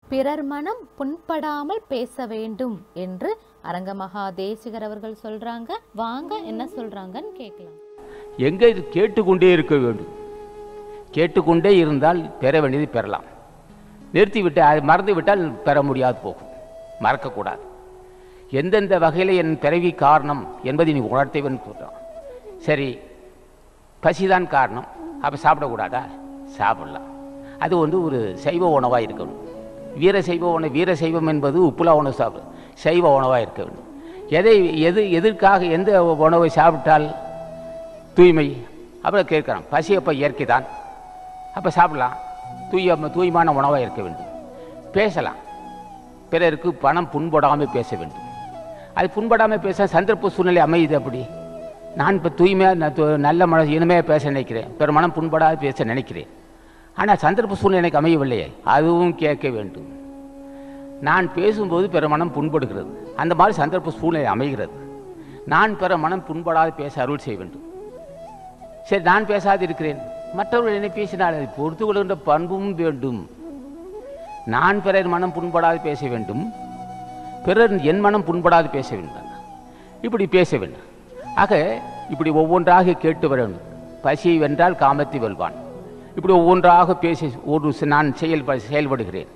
பிறர் மனம் புண்படாமல் பேச வேண்டும் என்று அரங்கமகா தேசிகர் அவர்கள் சொல்றாங்க வாங்க என்ன சொல்றாங்கன்னு கேட்கலாம் எங்கே இது கேட்டுக்கொண்டே இருக்க வேண்டும் கேட்டுக்கொண்டே இருந்தால் பெற வேண்டியது பெறலாம் நிறுத்திவிட்டு அது மறந்து விட்டால் பெற முடியாது போகும் மறக்கக்கூடாது எந்தெந்த வகையில் என் பிறவி காரணம் என்பதை நீ உணர்த்தவன் சொல்கிறான் சரி பசிதான் காரணம் அப்போ சாப்பிடக்கூடாதா சாப்பிடலாம் அது வந்து ஒரு சைவ உணவாக இருக்கணும் வீர சைவ உணவு வீர சைவம் என்பது உப்புலா உணவு சாப்பிடு சைவ உணவாக இருக்க வேண்டும் எதை எது எதற்காக எந்த உணவை சாப்பிட்டால் தூய்மை அப்புறம் கேட்குறான் பசி அப்போ இயற்கை தான் அப்போ சாப்பிடலாம் தூய தூய்மான உணவாக இருக்க வேண்டும் பேசலாம் பிறருக்கு பணம் புண்படாமல் பேச வேண்டும் அது புண்படாமல் பேச சந்தர்ப்ப சூழ்நிலை அமையுது அப்படி நான் இப்போ தூய்மையாக நான் து- நல்ல மன இனிமையாக பேச நினைக்கிறேன் பிற மனம் புண்படாது பேச நினைக்கிறேன் ஆனால் சந்தர்ப்ப சூழ்நிலை எனக்கு அமையவில்லையே அதுவும் கேட்க வேண்டும் நான் பேசும்போது பிற மனம் புண்படுகிறது அந்த மாதிரி சந்தர்ப்ப சூழ்நிலை அமைகிறது நான் பிற மனம் புண்படாது பேச அருள் செய்ய வேண்டும் சரி நான் பேசாது இருக்கிறேன் மற்றவர்கள் என்ன பேசினால் அதை பொறுத்து கொள்கின்ற பண்பும் வேண்டும் நான் பிறர் மனம் புண்படாது பேச வேண்டும் பிறர் என் மனம் புண்படாது பேச வேண்டும் இப்படி பேச வேண்டும் ஆக இப்படி ஒவ்வொன்றாக கேட்டு வர வேண்டும் பசியை வென்றால் காமத்தை வெல்வான் இப்படி ஒவ்வொன்றாக பேசி ஒரு சி- நான் செயல்ப செயல்படுகிறேன்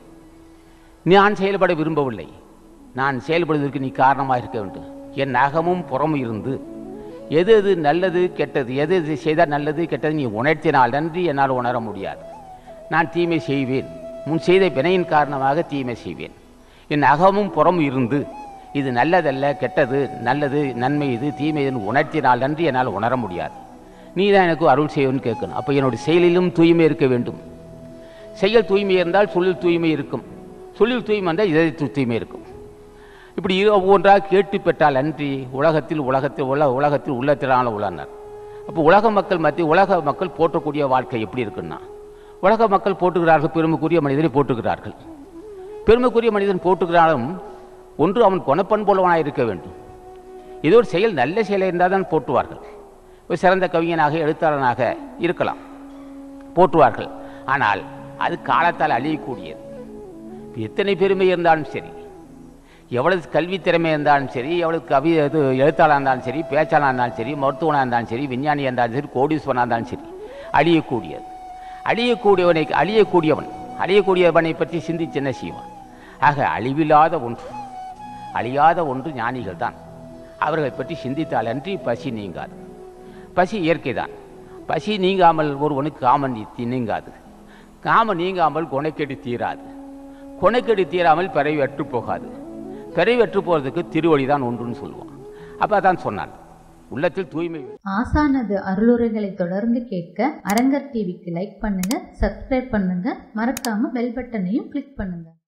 நான் செயல்பட விரும்பவில்லை நான் செயல்படுவதற்கு நீ காரணமாக இருக்க வேண்டும் என் அகமும் புறமும் இருந்து எது எது நல்லது கெட்டது எது எது செய்தால் நல்லது கெட்டது நீ உணர்த்தினால் நன்றி என்னால் உணர முடியாது நான் தீமை செய்வேன் முன் செய்த வினையின் காரணமாக தீமை செய்வேன் என் அகமும் புறமும் இருந்து இது நல்லதல்ல கெட்டது நல்லது நன்மை இது தீமை இதுன்னு உணர்த்தினால் நன்றி என்னால் உணர முடியாது நீ தான் எனக்கு அருள் செய்யணும்னு கேட்கணும் அப்போ என்னுடைய செயலிலும் தூய்மை இருக்க வேண்டும் செயல் தூய்மை இருந்தால் சொல்லில் தூய்மை இருக்கும் சொல்லில் தூய்மை இருந்தால் இதய தூ- தூய்மை இருக்கும் இப்படி இரு- ஒவ்வொன்றாக கேட்டு பெற்றால் அன்றி உலகத்தில் உலகத்தில் உல உலகத்தில் உள்ளத்திலான உலனர் அப்போ உலக மக்கள் மத்திய உலக மக்கள் போற்றக்கூடிய வாழ்க்கை எப்படி இருக்குன்னா உலக மக்கள் போட்டுகிறார்கள் பெருமைக்குரிய மனிதனை போட்டுகிறார்கள் பெருமைக்குரிய மனிதன் போட்டுகிறாலும் ஒன்று அவன் குணப்பண்புள்ளவனாக இருக்க வேண்டும் ஏதோ ஒரு செயல் நல்ல செயலாக இருந்தால் தான் போற்றுவார்கள் ஒரு சிறந்த கவிஞனாக எழுத்தாளனாக இருக்கலாம் போற்றுவார்கள் ஆனால் அது காலத்தால் அழியக்கூடியது எத்தனை பெருமை இருந்தாலும் சரி எவ்வளவு கல்வி திறமை இருந்தாலும் சரி எவ்வளவு கவி இது எழுத்தாளராக இருந்தாலும் சரி பேச்சாளராக இருந்தாலும் சரி மருத்துவனாக இருந்தாலும் சரி விஞ்ஞானியாக இருந்தாலும் சரி கோடீஸ்வரனாக இருந்தாலும் சரி அழியக்கூடியது அழியக்கூடியவனை அழியக்கூடியவன் அழியக்கூடியவனை பற்றி சிந்திச்சு என்ன செய்வான் ஆக அழிவில்லாத ஒன்று அழியாத ஒன்று ஞானிகள் தான் அவர்களை பற்றி சிந்தித்தால் அன்றி பசி நீங்காது பசி இயற்கை தான் பசி நீங்காமல் ஒருவனுக்கு காமன் நீ- நீங்காது காமம் நீங்காமல் குணைக்கெடு தீராது குணைக்கெடு தீராமல் பிறவி அற்று போகாது பிறவி அற்று போகிறதுக்கு திருவடி தான் ஒன்றுன்னு சொல்லுவான் அப்போ அதான் சொன்னான் உள்ளத்தில் தூய்மை ஆசானது அருளுரைகளை தொடர்ந்து கேட்க அரங்கர் டிவிக்கு லைக் பண்ணுங்க சப்ஸ்கிரைப் பண்ணுங்க மறக்காம பெல் பட்டனையும் கிளிக் பண்ணுங்க